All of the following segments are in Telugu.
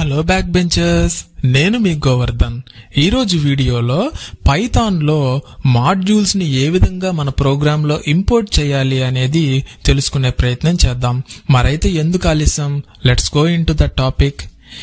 హలో బ్యాక్ బెంచర్స్ నేను మీ గోవర్ధన్ ఈరోజు వీడియోలో పైథాన్లో మాడ్యూల్స్ ని ఏ విధంగా మన ప్రోగ్రాంలో ఇంపోర్ట్ చేయాలి అనేది తెలుసుకునే ప్రయత్నం చేద్దాం మరైతే ఎందుకు ఆలస్యం let's go in to the topic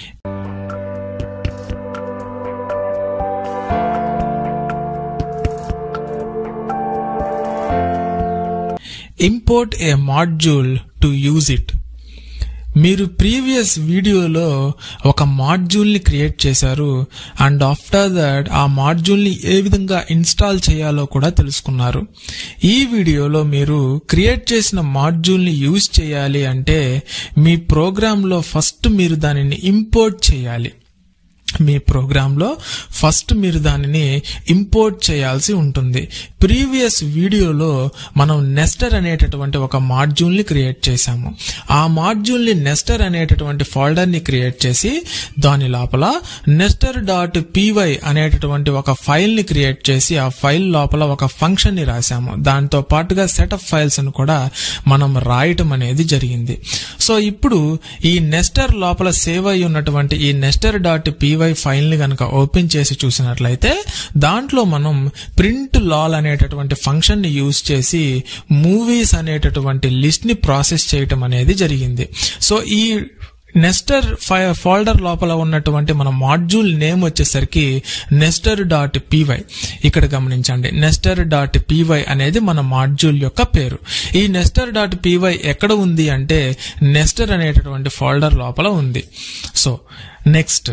import a module to use it మీరు ప్రీవియస్ వీడియోలో ఒక మాడ్యూల్ని క్రియేట్ చేశారు అండ్ ఆఫ్టర్ దట్ ఆ మాడ్యూల్ని ఏ విధంగా ఇన్స్టాల్ చేయాలో కూడా తెలుసుకున్నారు ఈ వీడియోలో మీరు క్రియేట్ చేసిన మాడ్యూల్ని యూజ్ చేయాలి అంటే మీ ప్రోగ్రాంలో ఫస్ట్ మీరు దానిని ఇంపోర్ట్ చేయాలి మీ ప్రోగ్రాంలో ఫస్ట్ మీరు దానిని ఇంపోర్ట్ చేయాల్సి ఉంటుంది ప్రీవియస్ వీడియోలో మనం నెస్టర్ అనేటటువంటి ఒక మాడ్యూల్ని క్రియేట్ చేశాము ఆ మాడ్యూల్ని నెస్టర్ అనేటటువంటి ఫోల్డర్ని క్రియేట్ చేసి దాని లోపల నెస్టర్ డాట్ పీవై అనేటటువంటి ఒక ఫైల్ని క్రియేట్ చేసి ఆ ఫైల్ లోపల ఒక ఫంక్షన్ని రాశాము దాంతో పాటుగా సెటప్ ఫైల్స్ ను కూడా మనం రాయటం అనేది జరిగింది సో ఇప్పుడు ఈ నెస్టర్ లోపల సేవ్ అయి ఉన్నటువంటి ఈ నెస్టర్ డాట్ పీవై ఫైల్ ని కనుక ఓపెన్ చేసి చూసినట్లయితే దాంట్లో మనం ప్రింట్ లాల్ అనేటటువంటి ఫంక్షన్ ని యూజ్ చేసి మూవీస్ అనేటటువంటి లిస్ట్ ని ప్రాసెస్ చేయటం అనేది జరిగింది సో ఈ నెస్టర్ ఫోల్డర్ లోపల ఉన్నటువంటి మన మాడ్యూల్ నేమ్ వచ్చేసరికి నెస్టర్ డాట్ పీవై ఇక్కడ గమనించండి నెస్టర్ డాట్ పీవై అనేది మన మాడ్యూల్ యొక్క పేరు ఈ నెస్టర్ డాట్ పీవై ఎక్కడ ఉంది అంటే నెస్టర్ అనేటటువంటి ఫోల్డర్ లోపల ఉంది సో నెక్స్ట్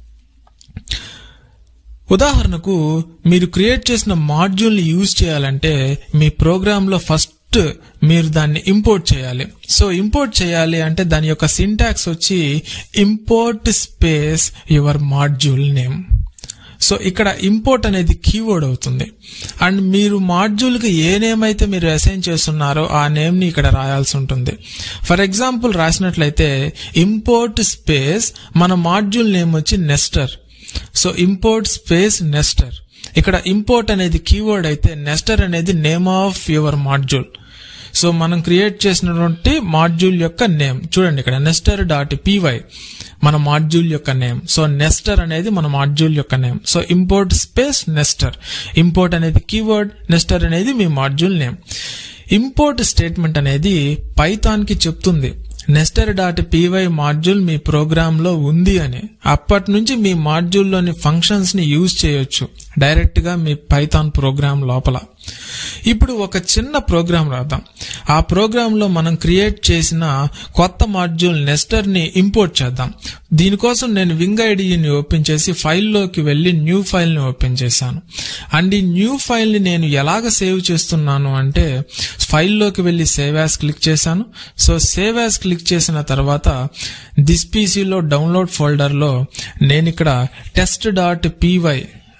ఉదాహరణకు మీరు క్రియేట్ చేసిన మాడ్యూల్ని యూజ్ చేయాలంటే మీ ప్రోగ్రాంలో ఫస్ట్ మీరు దాన్ని ఇంపోర్ట్ చేయాలి సో ఇంపోర్ట్ చేయాలి అంటే దాని యొక్క సింటాక్స్ వచ్చి import space your module name so ఇక్కడ ఇంపోర్ట్ అనేది కీవర్డ్ అవుతుంది అండ్ మీరు మాడ్యూల్కి ఏ నేమ్ అయితే మీరు అసైన్ చేస్తున్నారో ఆ నేమ్ని ఇక్కడ రాయాల్సి ఉంటుంది ఫర్ ఎగ్జాంపుల్ రాసినట్లయితే ఇంపోర్ట్ స్పేస్ మన మాడ్యూల్ నేమ్ వచ్చి nester so import space nester ఇక్కడ ఇంపోర్ట్ అనేది కీవర్డ్ అయితే నెస్టర్ అనేది name of your module so మనం క్రియేట్ చేసినటువంటి మాడ్యూల్ యొక్క నేమ్ చూడండి ఇక్కడ నెస్టర్ డాట్ పీవై మన మాడ్యూల్ యొక్క నేమ్ సో నెస్టర్ అనేది మన మాడ్యూల్ యొక్క name so import space nester import అనేది కీవర్డ్ నెస్టర్ అనేది మీ మాడ్యూల్ నేమ్ ఇంపోర్ట్ స్టేట్మెంట్ అనేది పైథాన్ కి చెప్తుంది నెస్టర్ డాట్ పీవై మాడ్యూల్ మీ ప్రోగ్రామ్ లో ఉంది అని అప్పటి నుంచి మీ మాడ్యూల్లోని ఫంక్షన్స్ ని యూజ్ చేయొచ్చు డైరెక్ట్ గా మీ పైథాన్ ప్రోగ్రామ్ లోపల ఇప్పుడు ఒక చిన్న ప్రోగ్రామ్ రాద్దాం ఆ ప్రోగ్రామ్ లో మనం క్రియేట్ చేసిన కొత్త మాడ్యూల్ నెస్టర్ ని ఇంపోర్ట్ చేద్దాం దీనికోసం నేను వింగ్ ఐడిని ఓపెన్ చేసి ఫైల్లోకి వెళ్లి న్యూ ఫైల్ ని ఓపెన్ చేశాను అండ్ ఈ న్యూ ఫైల్ ని నేను ఎలాగ సేవ్ చేస్తున్నాను అంటే ఫైల్లోకి వెళ్లి సేవ్ యాస్ క్లిక్ చేశాను సో సేవ్ యాస్ క్లిక్ చేసిన తర్వాత దిస్ పీసీలో డౌన్లోడ్ ఫోల్డర్లో నేను ఇక్కడ టెస్ట్ డాట్ పీవై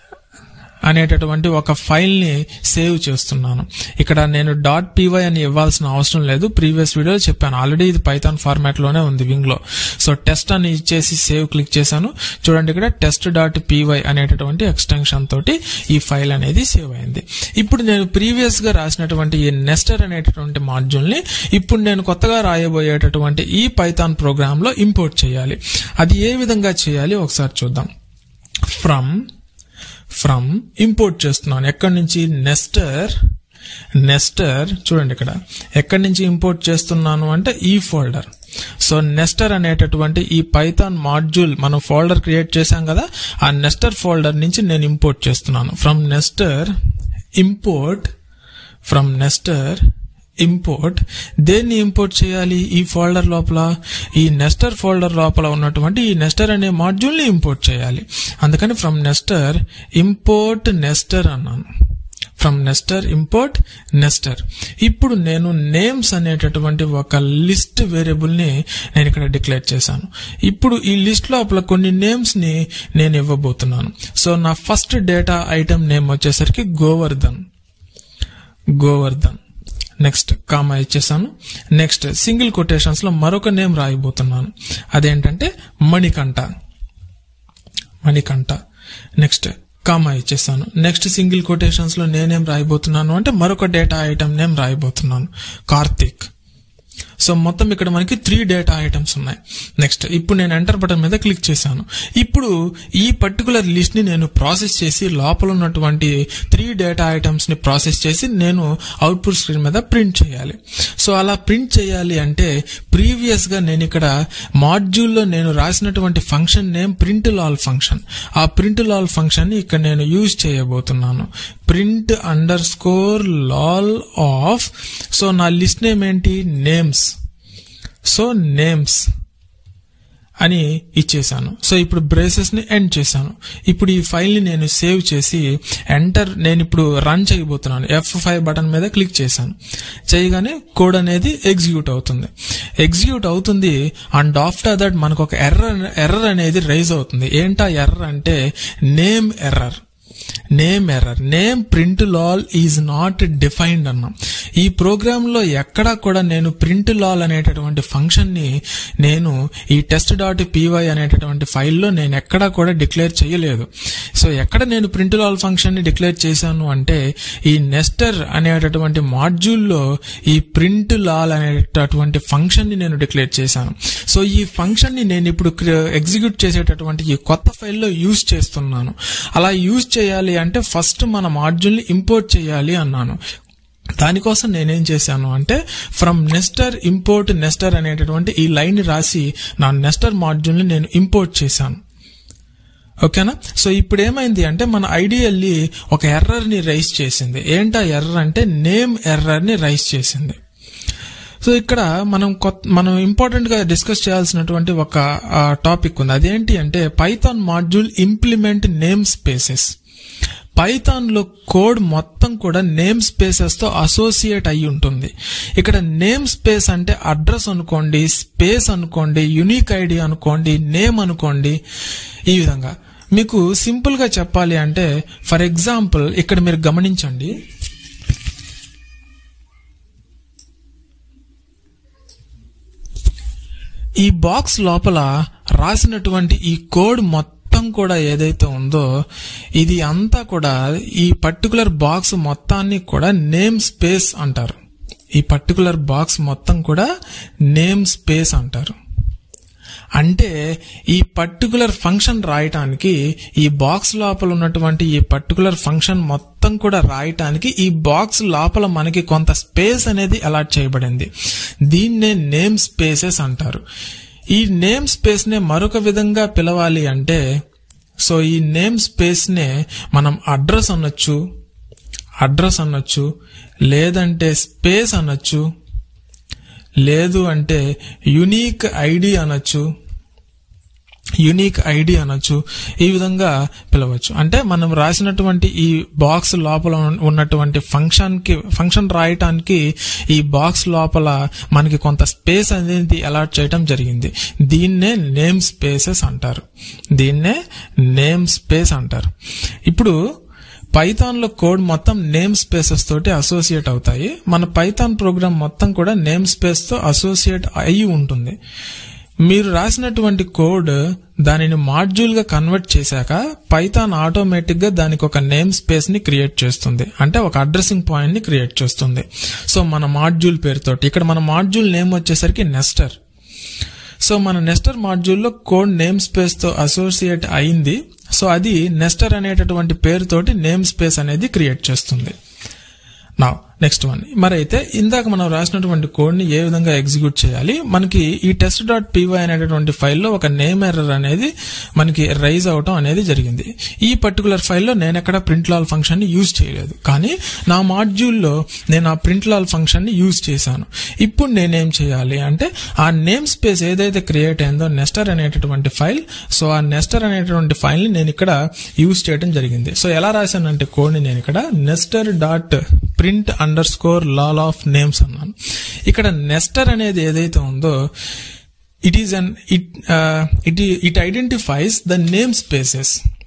అనేటటువంటి ఒక ఫైల్ ని సేవ్ చేస్తున్నాను ఇక్కడ నేను డాట్ పీవై అని ఇవ్వాల్సిన అవసరం లేదు ప్రీవియస్ వీడియోలో చెప్పాను ఆల్రెడీ ఇది పైథాన్ ఫార్మాట్ లోనే ఉంది వింగ్ లో సో టెస్ట్ అని ఇచ్చేసి సేవ్ క్లిక్ చేశాను చూడండి ఇక్కడ టెస్ట్ డాట్ పీవై అనేటటువంటి ఎక్స్టెన్షన్ తోటి ఈ ఫైల్ అనేది సేవ్ అయింది ఇప్పుడు నేను ప్రీవియస్ గా రాసినటువంటి ఈ నెస్టర్ అనేటటువంటి మాడ్యూల్ ని ఇప్పుడు నేను కొత్తగా రాయబోయేటటువంటి ఈ పైథాన్ ప్రోగ్రామ్ లో ఇంపోర్ట్ చేయాలి అది ఏ విధంగా చేయాలి ఒకసారి చూద్దాం ఫ్రమ్ ఫ్రమ్ ఇంపోర్ట్ చేస్తున్నాను ఎక్కడి నుంచి నెస్టర్ నెస్టర్ చూడండి ఇక్కడ ఎక్కడి నుంచి ఇంపోర్ట్ చేస్తున్నాను అంటే ఈ ఫోల్డర్ సో నెస్టర్ అనేటటువంటి ఈ పైథాన్ మాడ్యూల్ మనం ఫోల్డర్ క్రియేట్ చేశాం కదా ఆ నెస్టర్ ఫోల్డర్ నుంచి నేను ఇంపోర్ట్ చేస్తున్నాను from nester import from nester import దేన్ని ఇంపోర్ట్ చేయాలి ఈ ఫోల్డర్ లోపల ఈ నెస్టర్ ఫోల్డర్ లోపల ఉన్నటువంటి ఈ నెస్టర్ అనే మాడ్యూల్ ని ఇంపోర్ట్ చేయాలి అందుకని ఫ్రమ్ నెస్టర్ ఇంపోర్ట్ నెస్టర్ అన్నాను ఫ్రమ్ నెస్టర్ ఇంపోర్ట్ నెస్టర్ ఇప్పుడు నేను నేమ్స్ అనేటటువంటి ఒక లిస్ట్ వేరియబుల్ ని నేను ఇక్కడ డిక్లేర్ చేశాను ఇప్పుడు ఈ లిస్ట్ లోపల కొన్ని నేమ్స్ ని నేను ఇవ్వబోతున్నాను సో నా ఫస్ట్ డేటా ఐటమ్ నేమ్ వచ్చేసరికి గోవర్ధన్ గోవర్ధన్ నెక్స్ట్ కామా ఇచ్చేసాను నెక్స్ట్ సింగిల్ కొటేషన్స్ లో మరొక నేమ్ రాయబోతున్నాను అదేంటంటే మణికంఠ మణికంఠ నెక్స్ట్ కామా ఇచ్చేసాను నెక్స్ట్ సింగిల్ కొటేషన్స్ లో నేనేం రాయబోతున్నాను అంటే మరొక డేటా ఐటమ్ నేమ్ రాయబోతున్నాను కార్తిక్ సో మొత్తం ఇక్కడ మనకి త్రీ డేటా ఐటమ్స్ ఉన్నాయి నెక్స్ట్ ఇప్పుడు నేను ఎంటర్ బటన్ మీద క్లిక్ చేశాను ఇప్పుడు ఈ పర్టికులర్ లిస్ట్ ని నేను ప్రాసెస్ చేసి లోపల ఉన్నటువంటి త్రీ డేటా ఐటమ్స్ ని ప్రాసెస్ చేసి నేను అవుట్పుట్ స్క్రీన్ మీద ప్రింట్ చేయాలి సో అలా ప్రింట్ చేయాలి అంటే ప్రీవియస్ గా నేను ఇక్కడ మాడ్యూల్లో నేను రాసినటువంటి function name print lol function ఆ ప్రింట్ లాల్ ఫంక్షన్ ని ఇక్కడ నేను యూజ్ చేయబోతున్నాను print underscore lol of so నా లిస్ట్ నేమ్ ఏంటి నేమ్స్ సో నేమ్స్ అని ఇచ్చేసాను సో ఇప్పుడు బ్రేసెస్ ని ఎండ్ చేశాను ఇప్పుడు ఈ ఫైల్ ని నేను సేవ్ చేసి ఎంటర్ నేను ఇప్పుడు రన్ చేయబోతున్నాను ఎఫ్ ఫైవ్ బటన్ మీద క్లిక్ చేశాను చేయగానే కోడ్ అనేది ఎగ్జిక్యూట్ అవుతుంది ఎగ్జిక్యూట్ అవుతుంది అండ్ ఆఫ్టర్ దట్ మనకు ఒక ఎర్రర్ ఎర్రర్ అనేది రైజ్ అవుతుంది ఏంటా ఎర్రర్ అంటే name error name error name print lol is not defined అన్నాం ఈ ప్రోగ్రామ్ లో ఎక్కడా కూడా నేను ప్రింట్ లాల్ అనేటటువంటి ఫంక్షన్ ని నేను ఈ టెస్ట్ డాట్ పీవై అనేటటువంటి ఫైల్లో నేను ఎక్కడా కూడా డిక్లేర్ చేయలేదు సో ఎక్కడ నేను ప్రింట్ లాల్ ఫంక్షన్ ని డిక్లేర్ చేశాను అంటే ఈ నెస్టర్ అనేటటువంటి మాడ్యూల్లో ఈ ప్రింట్ లాల్ అనేటటువంటి ఫంక్షన్ ని నేను డిక్లేర్ చేశాను సో ఈ ఫంక్షన్ ని నేను ఇప్పుడు ఎగ్జిక్యూట్ చేసేటటువంటి ఈ కొత్త ఫైల్లో యూజ్ చేస్తున్నాను అలా యూజ్ చేయాలి అంటే ఫస్ట్ మన మాడ్యూల్ ని ఇంపోర్ట్ చేయాలి అన్నాను దానికోసం నేనేం చేశాను అంటే ఫ్రమ్ నెస్టర్ ఇంపోర్ట్ నెస్టర్ అనేటటువంటి ఈ లైన్ రాసి నా నెస్టర్ మాడ్యూల్ ని నేను ఇంపోర్ట్ చేశాను ఓకేనా సో ఇప్పుడు ఏమైంది అంటే మన ఐడియల్లీ ఒక ఎర్రర్ ని రైస్ చేసింది ఏంటా ఎర్రర్ అంటే నేమ్ ఎర్రర్ ని రైస్ చేసింది సో ఇక్కడ మనం కొత్త మనం ఇంపార్టెంట్ గా డిస్కస్ చేయాల్సినటువంటి ఒక టాపిక్ ఉంది అదేంటి అంటే Python module implement name spaces Python లో కోడ్ మొత్తం కూడా నేమ్ స్పేసెస్ తో అసోసియేట్ అయి ఉంటుంది ఇక్కడ నేమ్ స్పేస్ అంటే అడ్రస్ అనుకోండి స్పేస్ అనుకోండి యునిక్ ఐడి అనుకోండి నేమ్ అనుకోండి ఈ విధంగా మీకు సింపుల్ గా చెప్పాలి అంటే ఫర్ ఎగ్జాంపుల్ ఇక్కడ మీరు గమనించండి ఈ బాక్స్ లోపల రాసినటువంటి ఈ కోడ్ మొత్తం కూడా ఏదైతే ఉందో ఇది అంతా కూడా ఈ పర్టికులర్ బాక్స్ మొత్తాన్ని కూడా నేమ్ స్పేస్ అంటారు ఈ పర్టికులర్ బాక్స్ మొత్తం కూడా నేమ్ స్పేస్ అంటారు అంటే ఈ పర్టికులర్ ఫంక్షన్ రాయటానికి ఈ బాక్స్ లోపల ఉన్నటువంటి ఈ పర్టికులర్ ఫంక్షన్ మొత్తం కూడా రాయటానికి ఈ బాక్స్ లోపల మనకి కొంత స్పేస్ అనేది అలాట్ చేయబడింది దీన్నే నేమ్ స్పేసెస్ అంటారు ఈ నేమ్ స్పేస్ నే మరొక విధంగా పిలవాలి అంటే సో ఈ నేమ్ స్పేస్ నే మనం అడ్రస్ అనొచ్చు అడ్రస్ అనొచ్చు లేదంటే స్పేస్ అనొచ్చు లేదు అంటే యునీక్ ఐడి అనొచ్చు యునీక్ ఐడి అనొచ్చు ఈ విధంగా పిలవచ్చు అంటే మనం రాసినటువంటి ఈ బాక్స్ లోపల ఉన్నటువంటి ఫంక్షన్ కి ఫంక్షన్ రాయటానికి ఈ బాక్స్ లోపల మనకి కొంత స్పేస్ అనేది అలాట్ చేయటం జరిగింది దీన్నే నేమ్ స్పేసెస్ అంటారు దీన్నే నేమ్ స్పేస్ అంటారు ఇప్పుడు పైథాన్ లో కోడ్ మొత్తం నేమ్ స్పేసెస్ తోటి అసోసియేట్ అవుతాయి మన పైథాన్ ప్రోగ్రామ్ మొత్తం కూడా నేమ్ స్పేస్ తో అసోసియేట్ అయి ఉంటుంది మీరు రాసినటువంటి కోడ్ దానిని మాడ్యూల్ గా కన్వర్ట్ చేశాక పైథాన్ ఆటోమేటిక్ గా దానికి ఒక నేమ్ స్పేస్ ని క్రియేట్ చేస్తుంది అంటే ఒక అడ్రసింగ్ పాయింట్ ని క్రియేట్ చేస్తుంది సో మన మాడ్యూల్ పేరుతోటి ఇక్కడ మన మాడ్యూల్ నేమ్ వచ్చేసరికి నెస్టర్ సో మన నెస్టర్ మాడ్యూల్లో కోడ్ నేమ్ స్పేస్ తో అసోసియేట్ అయింది సో అది నెస్టర్ అనేటటువంటి పేరుతోటి నేమ్ స్పేస్ అనేది క్రియేట్ చేస్తుంది నా నెక్స్ట్ వన్ మరి అయితే ఇందాక మనం రాసినటువంటి కోడ్ ని ఏ విధంగా ఎగ్జిక్యూట్ చేయాలి మనకి ఈ టెస్ట్ డాట్ పీవై అనేటటువంటి ఫైల్లో ఒక నేమ్ ఎర్రర్ అనేది మనకి రైజ్ అవటం అనేది జరిగింది ఈ పర్టికులర్ ఫైల్లో నేను ఎక్కడ ప్రింట్ లాల్ ఫంక్షన్ ని యూజ్ చేయలేదు కానీ నా మాడ్యూల్లో నేను ఆ ప్రింట్ లాల్ ఫంక్షన్ ని యూజ్ చేశాను ఇప్పుడు నేనేం చేయాలి అంటే ఆ నేమ్ స్పేస్ ఏదైతే క్రియేట్ అయిందో నెస్టర్ అనేటటువంటి ఫైల్ సో ఆ నెస్టర్ అనేటటువంటి ఫైల్ ని నేను ఇక్కడ యూజ్ చేయడం జరిగింది సో ఎలా రాశానంటే కోడ్ ని నేను ఇక్కడ nester dot print underscore lol of names అన్నాను ఇక్కడ నెస్టర్ అనేది ఏదైతే ఉందో it is an it it it identifies the name spaces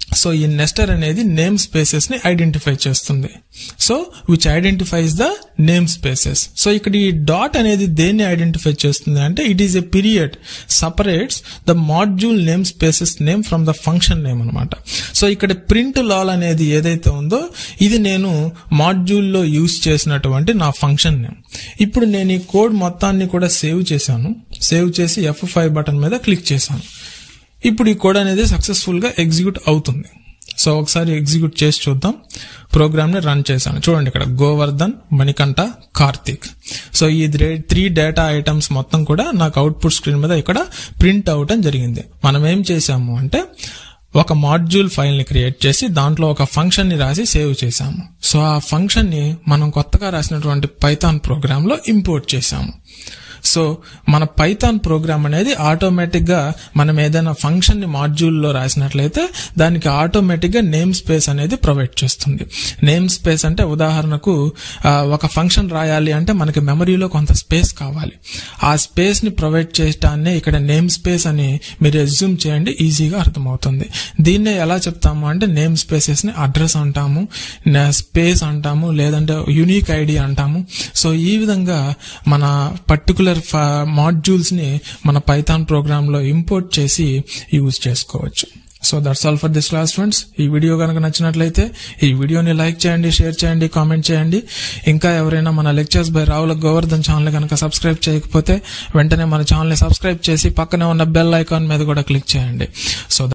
so ఈ నెస్టర్ అనేది నేమ్ స్పేసెస్ ని ఐడెంటిఫై చేస్తుంది so which identifies the name spaces so ఇక్కడ ఈ డాట్ అనేది దేన్ని ఐడెంటిఫై చేస్తుంది అంటే it is a period separates the module name spaces name from the function name అనమాట సో ఇక్కడ ప్రింట్ లాల్ అనేది ఏదైతే ఉందో ఇది నేను మాడ్యూల్లో యూజ్ చేసినటువంటి నా ఫంక్షన్ నేమ్ ఇప్పుడు నేను ఈ కోడ్ మొత్తాన్ని కూడా సేవ్ చేశాను సేవ్ చేసి ఎఫ్ ఫైవ్ బటన్ మీద క్లిక్ చేశాను ఇప్పుడు ఈ కోడ్ అనేది సక్సెస్ఫుల్ గా ఎగ్జిక్యూట్ అవుతుంది సో ఒకసారి ఎగ్జిక్యూట్ చేసి చూద్దాం ప్రోగ్రామ్ ని రన్ చేశాను చూడండి ఇక్కడ గోవర్ధన్ మణికంఠ కార్తిక్ సో ఈ త్రీ డేటా ఐటమ్స్ మొత్తం కూడా నాకు అవుట్పుట్ స్క్రీన్ మీద ఇక్కడ ప్రింట్ అవటం జరిగింది మనం ఏం చేసాము అంటే ఒక మాడ్యూల్ ఫైల్ ని క్రియేట్ చేసి దాంట్లో ఒక ఫంక్షన్ ని రాసి సేవ్ చేశాము సో ఆ ఫంక్షన్ ని మనం కొత్తగా రాసినటువంటి పైథాన్ ప్రోగ్రామ్ లో ఇంపోర్ట్ చేశాము సో మన పైథాన్ ప్రోగ్రామ్ అనేది ఆటోమేటిక్ గా మనం ఏదైనా ఫంక్షన్ ని మాడ్యూల్లో రాసినట్లయితే దానికి ఆటోమేటిక్ గా నేమ్ స్పేస్ అనేది ప్రొవైడ్ చేస్తుంది నేమ్ స్పేస్ అంటే ఉదాహరణకు ఆ, ఒక ఫంక్షన్ రాయాలి అంటే మనకి మెమరీలో కొంత స్పేస్ కావాలి ఆ స్పేస్ ని ప్రొవైడ్ చేయటాన్ని ఇక్కడ నేమ్ స్పేస్ అని మీరు ఎజ్యూమ్ చేయండి ఈజీగా అర్థమవుతుంది దీన్నే ఎలా చెప్తాము అంటే నేమ్ స్పేసెస్ ని అడ్రస్ అంటాము స్పేస్ అంటాము లేదంటే యునిక్ ఐడి అంటాము సో ఈ విధంగా మన పర్టికులర్ మాడ్యూల్స్ ని మన పైథాన్ ప్రోగ్రామ్ లో ఇంపోర్ట్ చేసి యూజ్ చేసుకోవచ్చు so that's all for this class friends ఈ వీడియో కనుక నచ్చినట్లయితే ఈ వీడియోని లైక్ చేయండి షేర్ చేయండి కామెంట్ చేయండి ఇంకా ఎవరైనా మన lectures by Ravula Govardhan channel కనుక సబ్స్క్రైబ్ చేయకపోతే వెంటనే మన ఛానల్ ని సబ్స్క్రైబ్ చేసి పక్కనే ఉన్న బెల్ ఐకాన్ మీద కూడా క్లిక్ చేయండి సో